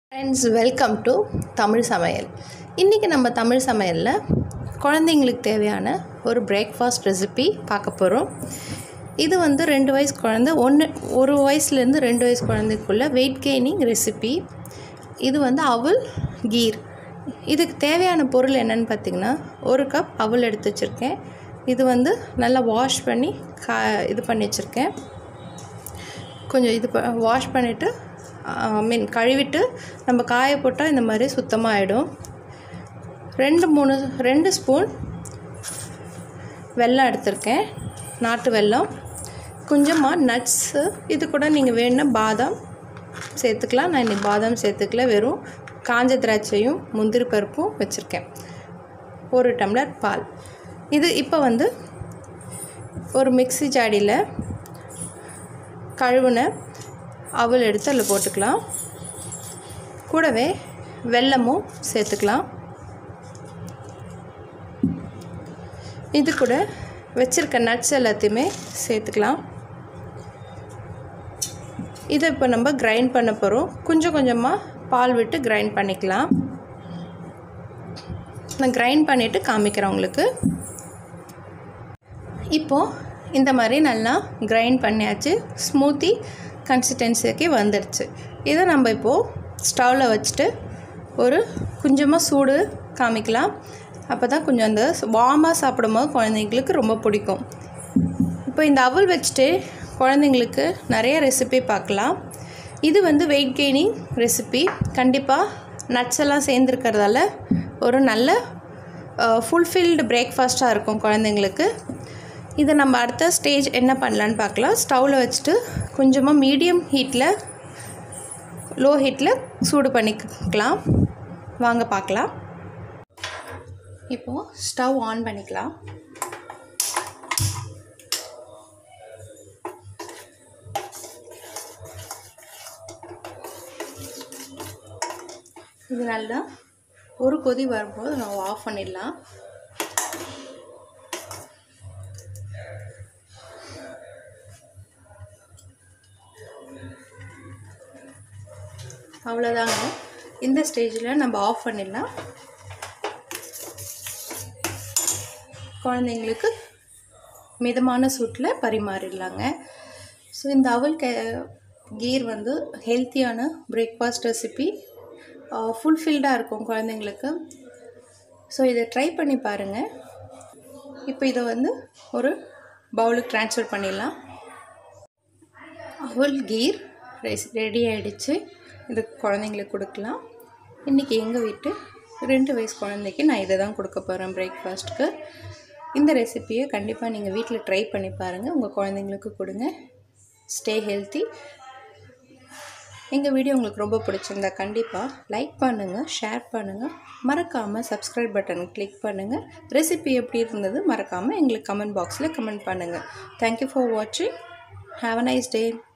friends welcome to Tamil சமையல் இன்றைக்கி நம்ம தமிழ் சமையலில் குழந்தைங்களுக்கு தேவையான ஒரு பிரேக்ஃபாஸ்ட் ரெசிபி பார்க்க போகிறோம் இது வந்து ரெண்டு வயசு குழந்தை ஒன்று ஒரு வயசுலேருந்து ரெண்டு வயசு குழந்தைக்குள்ள வெயிட் கெய்னிங் ரெசிபி இது வந்து அவல் கீர் இதுக்கு தேவையான பொருள் என்னென்னு பார்த்திங்கன்னா ஒரு கப் அவல் எடுத்து வச்சுருக்கேன் இது வந்து நல்லா வாஷ் பண்ணி கா இது பண்ணி வச்சுருக்கேன் கொஞ்சம் இது வாஷ் பண்ணிவிட்டு ஐ மீன் கழுவிட்டு நம்ம காய போட்டால் இந்த மாதிரி சுத்தமாக ஆகிடும் ரெண்டு மூணு ரெண்டு ஸ்பூன் வெல்லம் எடுத்திருக்கேன் நாட்டு வெல்லம் கொஞ்சமாக நட்ஸு இது கூட நீங்கள் வேணுன்னா பாதாம் சேர்த்துக்கலாம் நான் இன்றைக்கி பாதாம் சேர்த்துக்கல வெறும் காஞ்ச திராட்சையும் முந்திரி பருப்பும் வச்சுருக்கேன் ஒரு டம்ளர் பால் இது இப்போ வந்து ஒரு மிக்ஸி ஜாடியில் கழுவுன அவல் எடுத்து அதில் போட்டுக்கலாம் கூடவே வெல்லமும் சேர்த்துக்கலாம் இது கூட வச்சுருக்க நட்ஸ் எல்லாத்தையுமே சேர்த்துக்கலாம் இதை இப்போ நம்ம கிரைண்ட் பண்ண போகிறோம் கொஞ்சம் கொஞ்சமாக பால் விட்டு கிரைண்ட் பண்ணிக்கலாம் நான் கிரைண்ட் பண்ணிவிட்டு காமிக்கிறேன் உங்களுக்கு இப்போது இந்த மாதிரி நல்லா கிரைண்ட் பண்ணியாச்சு ஸ்மூத்தி கன்சிஸ்டன்சிக்கு வந்துடுச்சு இதை நம்ம இப்போது ஸ்டவ்வில் வச்சுட்டு ஒரு கொஞ்சமாக சூடு காமிக்கலாம் அப்போ தான் கொஞ்சம் அந்த வார்மாக சாப்பிடும்போது குழந்தைங்களுக்கு ரொம்ப பிடிக்கும் இப்போ இந்த அவல் வச்சுட்டு குழந்தைங்களுக்கு நிறைய ரெசிபி பார்க்கலாம் இது வந்து வெயிட் கெய்னிங் ரெசிபி கண்டிப்பாக நட்ஸ் எல்லாம் சேர்ந்துருக்கிறதால ஒரு நல்ல ஃபுல்ஃபில்டு பிரேக்ஃபாஸ்ட்டாக இருக்கும் குழந்தைங்களுக்கு இதை நம்ம அடுத்த ஸ்டேஜ் என்ன பண்ணலான்னு பார்க்கலாம் ஸ்டவ்வில் வச்சுட்டு கொஞ்சமாக மீடியம் ஹீட்டில் லோ ஹீட்டில் சூடு பண்ணிக்கலாம் வாங்க பார்க்கலாம் இப்போது ஸ்டவ் ஆன் பண்ணிக்கலாம் இது நல்லா ஒரு கொதி வரும்போது நம்ம ஆஃப் பண்ணிடலாம் அவ்வளோதாங்க இந்த ஸ்டேஜில் நம்ம ஆஃப் பண்ணிடலாம் குழந்தைங்களுக்கு மிதமான சூட்டில் பரிமாறிடலாங்க ஸோ இந்த அவல் கே கீர் வந்து ஹெல்த்தியான பிரேக்ஃபாஸ்ட் ரெசிபி ஃபுல்ஃபில்டாக இருக்கும் குழந்தைங்களுக்கு ஸோ இதை ட்ரை பண்ணி பாருங்கள் இப்போ இதை வந்து ஒரு பவுலுக்கு ட்ரான்ஸ்ஃபர் பண்ணிடலாம் அவல் கீர் ரைஸ் ரெடி ஆகிடுச்சு இது குழந்தைங்களுக்கு கொடுக்கலாம் இன்றைக்கி எங்கள் வீட்டு ரெண்டு வயசு குழந்தைக்கு நான் இதை தான் கொடுக்க போகிறேன் பிரேக்ஃபாஸ்ட்டுக்கு இந்த ரெசிப்பியை கண்டிப்பாக நீங்கள் வீட்டில் ட்ரை பண்ணி பாருங்கள் உங்கள் குழந்தைங்களுக்கு கொடுங்க ஸ்டே ஹெல்த்தி எங்கள் வீடியோ உங்களுக்கு ரொம்ப பிடிச்சிருந்தா கண்டிப்பாக லைக் பண்ணுங்கள் ஷேர் பண்ணுங்கள் மறக்காமல் சப்ஸ்கிரைப் பட்டன் கிளிக் பண்ணுங்கள் ரெசிபி எப்படி இருந்தது மறக்காமல் எங்களுக்கு கமெண்ட் பாக்ஸில் கமெண்ட் பண்ணுங்கள் தேங்க்யூ ஃபார் வாட்சிங் ஹாவ் அ நைஸ் டே